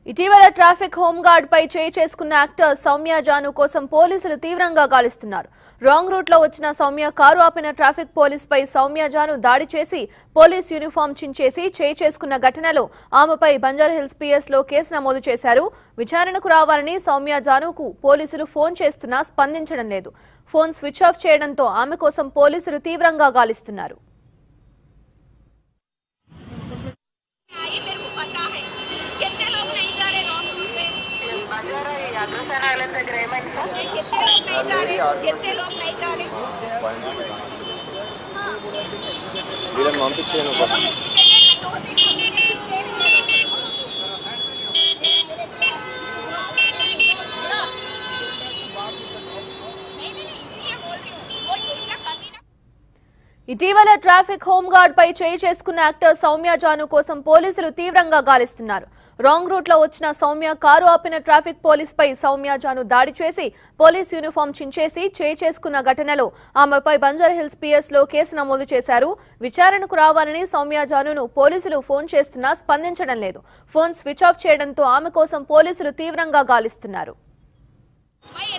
ఇటీవల traffic home guard పై చేయి చేసుకున్న యాక్టర్ సౌమ్య జాను కోసం పోలీసులు తీవ్రంగా గాలిస్తున్నారు రాంగ్ రూట్ లో వచ్చిన సౌమ్య కారు ఆపిన ట్రాఫిక్ పోలీస్ పై సౌమ్య జాను దాడి చేసి పోలీస్ యూనిఫామ్ చించేసి చేయి చేసుకున్న ఘటనలో ఆమెపై బంజారాహిల్స్ పిఎస్ లో కేసు నమోదు చేశారు విచారణకు రావాలని సౌమ్య జానుకు పోలీసులు ఫోన్ చేస్తున్నా స్పందించడం లేదు ఫోన్ స్విచ్ ఆఫ్ చేయడంతో ఆమె కోసం పోలీసులు తీవ్రంగా గాలిస్తున్నారు ये मेरे को पता है कितने लोग नहीं जा रहे रॉन्ग रूट पे ये कितने लोग नहीं जा रहे कितने लोग नहीं जा रहे వీళ్ళని పంపించాను नहीं नहीं नहीं इसलिए बोल रही हूँ कोई दूसरा कमी ना ఇటీవల ట్రాఫిక్ హోంగార్డ్ పై చేయి చేసుకున్న యాక్టర్ సౌమ్య జాను కోసం పోలీసులు తీవ్రంగా గాలిస్తున్నారు రాంగ్ రూట్ లో వచ్చిన సౌమ్య కారు ఆపిన ట్రాఫిక్ పోలీస్ పై సౌమ్య జాను దాడి చేసి పోలీస్ యూనిఫామ్ చించేసి చేయి చేసుకున్న ఘటనలో ఆమెపై బంజారాహిల్స్ పిఎస్ లో కేసు నమోదు చేశారు విచారణకు రావాలని సౌమ్య జానును పోలీసులు ఫోన్ చేస్తున్నా స్పందించడం లేదు ఫోన్ స్విచ్ ఆఫ్ చేయడంతో ఆమె కోసం పోలీసులు తీవ్రంగా గాలిస్తున్నారు भाई